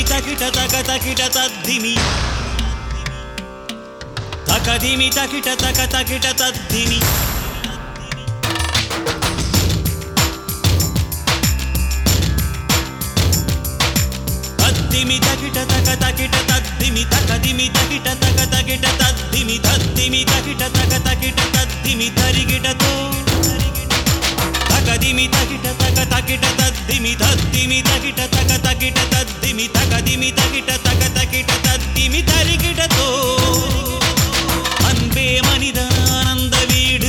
తకిట తక తకిట తద్దిమి తకదిమి తకిట తక తకిట తద్దిమి తద్దిమి తకిట తక తకిట తద్దిమి తకదిమి తకిట తక తకిట తద్దిమి తద్దిమి తకిట తక తకిట తద్దిమి తరిగిటతో తకదిమి తకిట తక తకిట తద్దిమి తద్దిమి తకిట తక తకిట తద్దిమి తకదిమి తకిట తక తకిట తద్దిమి తరిగిటతో அன்பே மனிதானந்த வீடு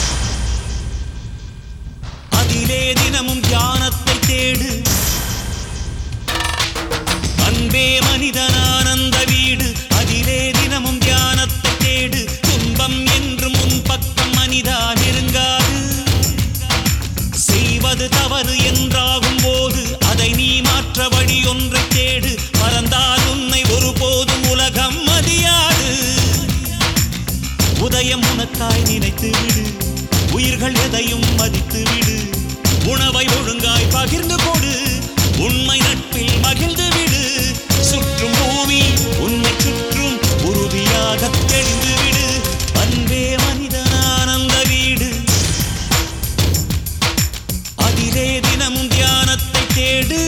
அதிலே தினமும் தியானத்தை தேடு அன்பே மனிதனானந்த வீடு அதிலே தினமும் தியானத்தை தேடு துன்பம் என்றும் உன் பக்கம் மனிதா நெருங்காது செய்வது தவறு என்றாகும் போது அதை நீ மாற்ற வழி ஒன்றை தேடு மறந்தால் உன்னை ஒருபோதும் உலகம் மதியாது உதயம் உனக்காய் நினைத்து விடு உயிர்கள் எதையும் மதித்து விடு உணவை ஒழுங்காய் பகிர்ந்து கொடு உண்மை நட்பில் மகிழ்ந்து விடு சுற்றும் பூமி உன்னை சுற்றும் உறுதியாக தெரிந்து விடு அன்பே மனிதனானந்த வீடு அதிலே தினமும் தியானத்தை தேடு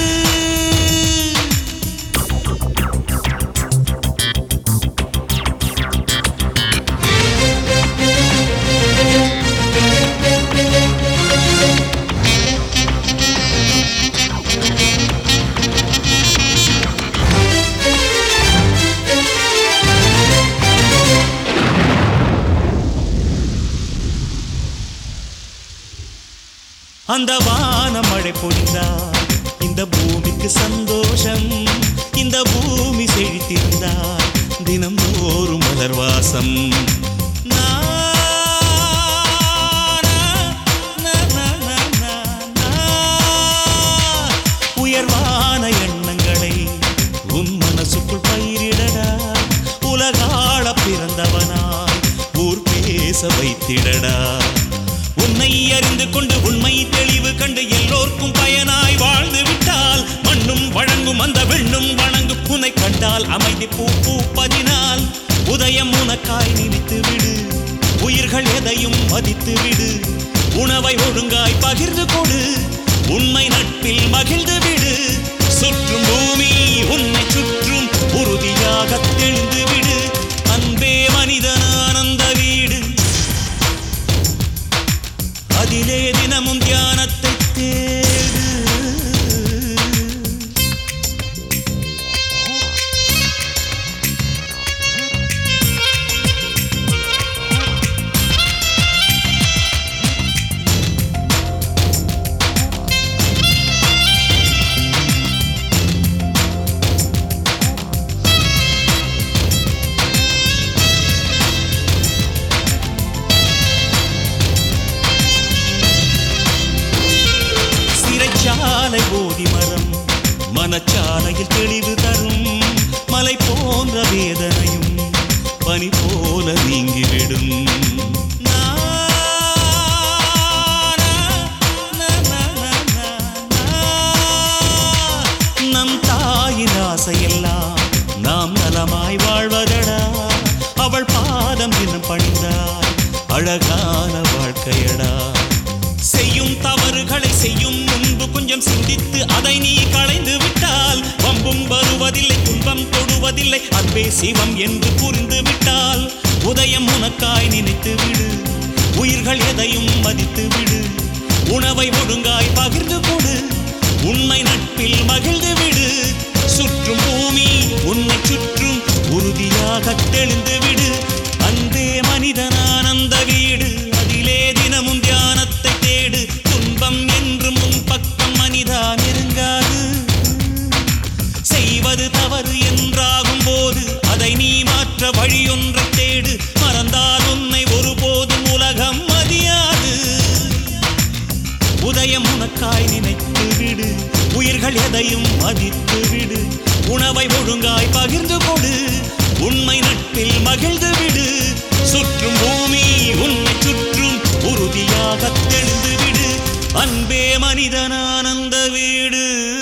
அந்த வானம் மழை பொழிந்தார் இந்த பூமிக்கு சந்தோஷம் இந்த பூமி செழித்திருந்தார் தினம் தோறும் மலர் வாசம் நா, நா, நா, நா, நா, நா, நா. உயர்வான எண்ணங்களை உன் மனசுக்குள் பயிரிடடா உலகாள பிறந்தவனாய் ஊர் பேச வைத்திடடா உன்னை அறிந்து கொண்டு உண்மை தெளிவு கண்டு எல்லோர்க்கும் பயனாய் வாழ்ந்து விட்டால் மண்ணும் வழங்கும் அந்த வெண்ணும் வணங்கும் உன்னை கண்டால் அமைதி பூ பூப்பதினால் உதயம் உனக்காய் நினைத்து விடு உயிர்கள் எதையும் மதித்து விடு உணவை ஒழுங்காய் பகிர்ந்து கொடு உண்மை நட்பில் மகிழ்ந்து விடு சுற்றும் பூமி உன்னை சுற்றும் உறுதியாக தெளிந்து விடு அன்பே மனிதனானந்த வீடு அதிலே தினமும் தியானத்தை தேடு சிறைச்சாலை போதி மரம் மனச்சாலையில் தெளிவு தரும் மலை போன்ற வேதனையும் பனி போல நீங்கிவிடும் நா, நா, நா, நா, நா, நா, நா. நம் தாயின் ஆசையெல்லாம் நாம் நலமாய் வாழ்வதடா அவள் பாதம் தினம் பணிந்தாய் அழகான வாழ்க்கையடா செய்யும் தவறுகளை செய்யும் முன்பு கொஞ்சம் சிந்தித்து அதை நீ களைந்து விட்டால் வம்பும் வருவதில்லை துன்பம் தொடுவதில்லை அன்பே சிவம் என்று புரிந்து விட்டால் உதயம் உனக்காய் நினைத்து விடு உயிர்கள் எதையும் மதித்து விடு உணவை ஒழுங்காய் பகிர்ந்து கொடு உண்மை நட்பில் மகிழ்ந்து விடு சுற்றும் பூமி உன்னை சுற்றும் உறுதியாக தெளிந்து விடு அன்பே மனிதனானந்த வீடு அதிலே தினமும் தியானத்தை தேடு துன்பம் என்றும் உன் பக்கம் மனிதா நெருங்காது செய்வது தவறு என்றாகும் போது அதை நீ மாற்ற வழியொன்றை தேடு மறந்தால் உன்னை ஒருபோதும் உலகம் மதியாது உதயம் உனக்காய் நினைத்து விடு உயிர்கள் எதையும் மதித்து விடு உணவை ஒழுங்காய் பகிர்ந்து கொடு உண்மை நட்பில் மகிழ்ந்து விடு சுற்றும் பூமி உன்னை சுற்றும் உறுதியாக தெளிந்து விடு அன்பே மனிதனானந்த வீடு